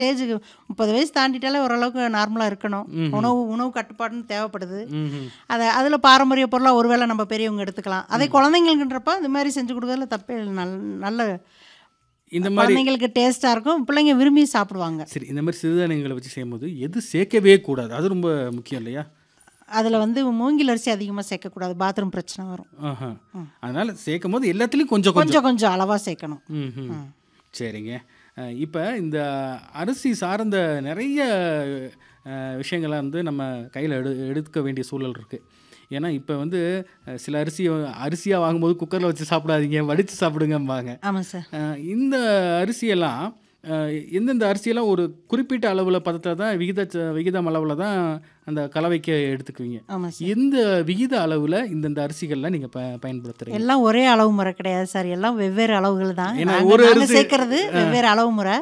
ஸ்டேஜுக்கு முப்பது வயசு தாண்டிட்டாலே ஓரளவுக்கு நார்மலாக இருக்கணும் உணவு உணவு கட்டுப்பாடுன்னு தேவைப்படுது ம்ஹும். அதை அதில் பாரம்பரிய பொருளாக ஒருவேளை நம்ம பெரியவங்க எடுத்துக்கலாம் அதே குழந்தைங்களுக்குன்றப்ப இந்த மாதிரி செஞ்சு கொடுக்கறதுல தப்பே இல்லை நல்ல நல்ல இந்த மாதிரி குழந்தைங்களுக்கு டேஸ்ட்டாக இருக்கும் பிள்ளைங்க விரும்பி சாப்பிடுவாங்க சரி இந்த மாதிரி சிறுதானியங்களை வச்சு செய்யும்போது எது சேர்க்கவே கூடாது அது ரொம்ப முக்கியம் இல்லையா அதில் வந்து மூங்கில் அரிசி அதிகமாக சேர்க்கக்கூடாது பாத்ரூம் பிரச்சனை வரும் ஆஹா. அதனால சேர்க்கும் போது எல்லாத்துலேயும் கொஞ்சம் கொஞ்சம் கொஞ்சம் கொஞ்சம் அளவாக சேர்க்கணும் ம்ஹும். சரிங்க இப்போ இந்த அரிசி சார்ந்த நிறைய அஹ், விஷயங்களை வந்து நம்ம கையில் எடு எடுக்க வேண்டிய சூழல் இருக்குது ஏன்னா இப்போ வந்து அஹ், சில அரிசி அரிசியாக வாங்கும்போது குக்கரில் வச்சு சாப்பிடாதீங்க வடித்து சாப்பிடுங்கம்பாங்க ஆமாம் சார் அஹ், இந்த அரிசியெல்லாம் அஹ், எந்தெந்த அரிசியெல்லாம் ஒரு குறிப்பிட்ட அளவில் பதத்தை தான் விகித விகிதம் அளவில் தான் அந்த கலவைக்கு எடுத்துக்குவீங்க ஆமாம் சார் எந்த விகித அளவில் இந்தந்த அரிசிகள்லாம் நீங்கள் ப பயன்படுத்துகிறீங்க எல்லாம் ஒரே அளவு முறை கிடையாது சார் எல்லாம் வெவ்வேறு அளவுகள் தான் ஏன்னா நாங்க- ஒரு நாங்க அரிசி- சேர்க்கறது வெவ்வேறு அளவு முறை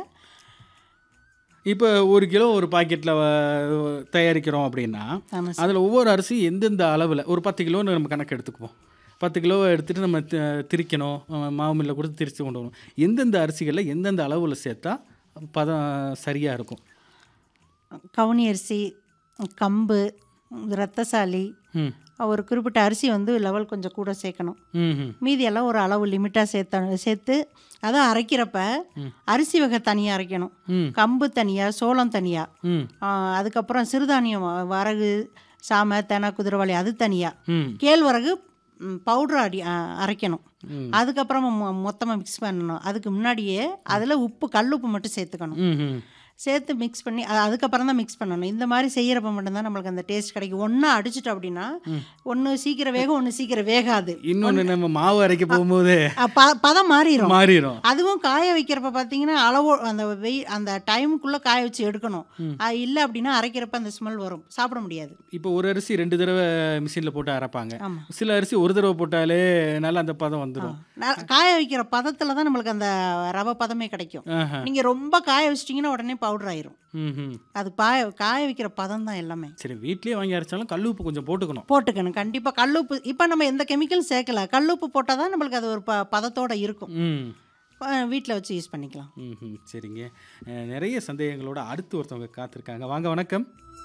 இப்போ ஒரு கிலோ ஒரு பாக்கெட்டில் தயாரிக்கிறோம் அப்படின்னா ஆமாம் சார் அதில் ஒவ்வொரு அரிசி எந்தெந்த அளவில் ஒரு பத்து கிலோன்னு நம்ம கணக்கு எடுத்துக்குவோம் பத்து கிலோவை எடுத்துகிட்டு நம்ம தி- திரிக்கணும் அஹ் மாவு மில்ல கொடுத்து திரித்து கொண்டு வரணும் எந்தெந்த அரிசிகளில் எந்தெந்த அளவில் சேர்த்தா பதம் சரியாக இருக்கும் கவுனி அரிசி கம்பு ரத்தசாலி ம் ஒரு குறிப்பிட்ட அரிசி வந்து லெவல் கொஞ்சம் கூட சேர்க்கணும் ம் ம் மீதி எல்லாம் ஒரு அளவு லிமிட்டாக சேர்த்த சேர்த்து அதை அரைக்கிறப்ப அரிசி வகை தனியாக அரைக்கணும் ம். கம்பு தனியாக சோளம் தனியாக ம் அதுக்கப்புறம் சிறுதானியம் வ- வரகு சாமை தெனை குதிரைவாளி அது தனியாக ம் கேழ்வரகு பவுடர் அடி அ, அரைக்கணும் ம். அதுக்கப்புறமா மொ மொத்தமாக மிக்ஸ் பண்ணணும் அதுக்கு முன்னாடியே அதில் உப்பு கல் உப்பு மட்டும் சேர்த்துக்கணும் ம் ம் சேர்த்து மிக்ஸ் பண்ணி அது அதுக்கப்புறம் தான் மிக்ஸ் பண்ணணும் இந்த மாதிரி செய்கிறப்ப மட்டும்தான் நம்மளுக்கு அந்த டேஸ்ட் கிடைக்கும் ஒன்றா அடிச்சிட்டோம் அப்படின்னா ஒன்று சீக்கிரம் வேகும் ஒன்று சீக்கிரம் வேகாது இன்னொன்று நம்ம மாவு அரைக்க போகும்போது அ, ப பதம் மாறிடும் மாறிடும் அதுவும் காய வைக்கிறப்ப பார்த்தீங்கன்னா அளவு அந்த வெய் அந்த டைமுக்குள்ளே காய வச்சு எடுக்கணும் இல்லை அப்படின்னா அரைக்கிறப்ப அந்த ஸ்மெல் வரும் சாப்பிட முடியாது இப்போ ஒரு அரிசி ரெண்டு தடவை மிஷினில் போட்டு அரைப்பாங்க ஆமாம் சில அரிசி ஒரு தடவை போட்டாலே நல்லா அந்த பதம் வந்துடும் காய வைக்கிற பதத்தில் தான் நம்மளுக்கு அந்த ரவை பதமே கிடைக்கும் ஆஹா நீங்கள் ரொம்ப காய வச்சிட்டிங்கன்னா உடனே பவுடர் ஆயிரும் ம் ம் அது பாய காய வைக்கிற பதம் தான் எல்லாமே சரி வீட்லயே வாங்கி அரைச்சாலும் கல் உப்பு கொஞ்சம் போட்டுக்கணும் போட்டுக்கணும் கண்டிப்பாக கல்லுப்பு இப்போ நம்ம எந்த கெமிக்கல் சேர்க்கல கல்லுப்பு போட்டால் தான் நம்மளுக்கு அது ஒரு ப பதத்தோட இருக்கும் ம் வீட்டில் வச்சு யூஸ் பண்ணிக்கலாம் ம் சரிங்க அஹ், நிறைய சந்தேகங்களோட அடுத்து ஒருத்தவங்க காத்திருக்காங்க வாங்க வணக்கம்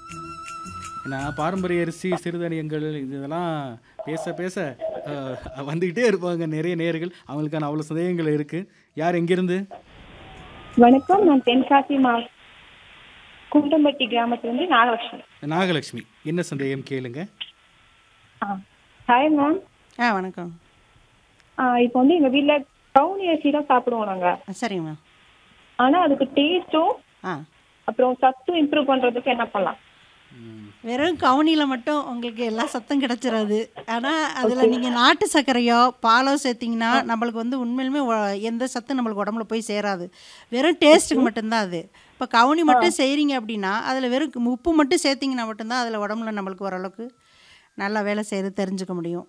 நான் பாரம்பரிய அரிசி சிறுதானியங்கள் இதெல்லாம் பேச பேச அஹ், வந்துக்கிட்டே இருப்பாங்க நிறைய நேர்கள் அவங்களுக்கான அவ்வளோ சந்தேகங்கள் இருக்குது யார் எங்கேருந்து வணக்கம் நான் தென்காசி மா குண்டம்பட்டி கிராமத்துலேருந்து நாகலட்சுமி நாகலட்சுமி என்ன சந்தேகம் கேளுங்க ஆ ஹாய் மேம் ஆ வணக்கம் இப்போ வந்து எங்கள் வீட்டில் கவுனி அரிசி தான் சாப்பிடுவோம் நாங்கள் ஆ, சரிங்க மேம் ஆனால் அதுக்கு டேஸ்ட்டும் ஆ அப்புறம் சத்தும் இம்ப்ரூவ் பண்ணுறதுக்கு என்ன பண்ணலாம் ம், வெறும் கவுனியில் மட்டும் உங்களுக்கு எல்லா சத்தும் கிடச்சிடாது ஆனால் அதில் நீங்கள் நாட்டு சர்க்கரையோ பாலோ சேர்த்திங்கன்னா நம்மளுக்கு வந்து உண்மையிலுமே ஒ- எந்த சத்தும் நம்மளுக்கு உடம்புல போய் சேராது வெறும் டேஸ்ட்டுக்கு மட்டும்தான் அது இப்போ கவுனி மட்டும் செய்கிறீங்க அப்படின்னா அதில் வெறும் உப்பு மட்டும் சேர்த்திங்கன்னா மட்டும்தான் அதில் உடம்புல நம்மளுக்கு ஓரளவுக்கு நல்லா வேலை செய்கிறது தெரிஞ்சுக்க முடியும்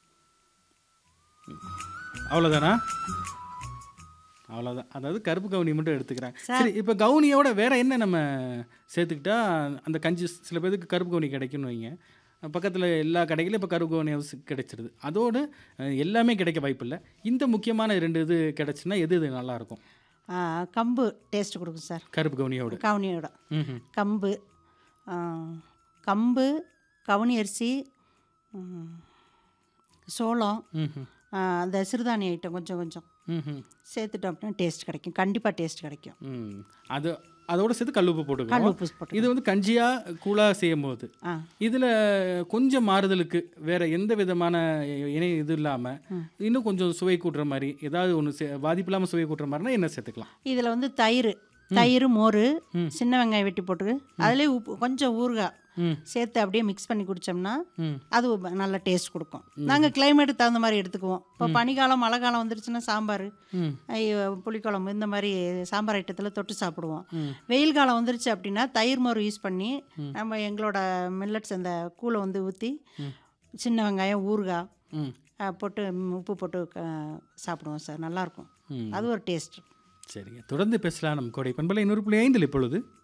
அவ்வளோதானா அவ்வளோதான் அதாவது கருப்பு கவுனி மட்டும் எடுத்துக்கிறாங்க சரி இப்போ கவுனியோட வேற என்ன நம்ம சேர்த்துக்கிட்டா அந்த கஞ்சி சில பேருக்கு கருப்பு கவுனி கிடைக்கும்னு வைங்க பக்கத்தில் எல்லா கடைகளிலும் இப்போ கருப்பு கவுனி அரிசி கிடைச்சிருது அதோடு அஹ், எல்லாமே கிடைக்க வாய்ப்பில்லை இந்த முக்கியமான ரெண்டு இது கிடைச்சுன்னா எது இது நல்லாயிருக்கும் ஆ, கம்பு டேஸ்ட் கொடுக்கும் சார் கருப்பு கவுனியோடு கவுனியோட ம் கம்பு ஆ, கம்பு கவுனி அரிசி ம், சோளம் ம் ஆ, அந்த சிறுதானிய ஐட்டம் கொஞ்சம் கொஞ்சம் ம் சேர்த்துட்டோம் அப்படின்னா டேஸ்ட் கிடைக்கும் கண்டிப்பாக டேஸ்ட் கிடைக்கும் ம் அது அதோட சேர்த்து கல்லுப்பு கல் போட்டுக்கணும் உப்பு போட்டு இது வந்து கஞ்சியாக கூழாக செய்யும் போது ஆ இதில் கொஞ்சம் மாறுதலுக்கு வேற எந்த விதமான இணை இது இல்லாமல் இன்னும் கொஞ்சம் சுவை கூட்டுற மாதிரி ஏதாவது ஒன்று பாதிப்பு இல்லாமல் சுவை கூட்டுற மாதிரினா என்ன சேர்த்துக்கலாம் இதில் வந்து தயிர் தயிர் மோர் சின்ன வெங்காயம் வெட்டி போட்டு அதுலேயே உப்பு கொஞ்சம் ஊறுகாய் ம். சேர்த்து அப்படியே மிக்ஸ் பண்ணி குடித்தோம்னா ம். அது ஒரு நல்ல டேஸ்ட் கொடுக்கும் நாங்கள் கிளைமேட்டுக்கு தகுந்த மாதிரி எடுத்துக்குவோம் இப்போ பனிக்காலம் மழை காலம் வந்துருச்சுன்னா சாம்பார் ம். ஐயோ, புளிக்குழம்பு இந்த மாதிரி சாம்பார் ஐட்டத்தில் தொட்டு சாப்பிடுவோம் வெயில் காலம் வந்துருச்சு அப்படின்னா தயிர் மோர் யூஸ் பண்ணி நம்ம எங்களோட மில்லட்ஸ் அந்த கூழை வந்து ஊற்றி சின்ன வெங்காயம் ஊறுகாய் ம் அஹ், போட்டு ம், உப்பு போட்டு க- சாப்பிடுவோம் சார் நல்லாயிருக்கும் ம். அது ஒரு டேஸ்ட் சரிங்க தொடர்ந்து பேசலாம் நம்ம கோடை பண்பலை இன்னொரு புள்ளி ஐந்தில் இப்பொழுது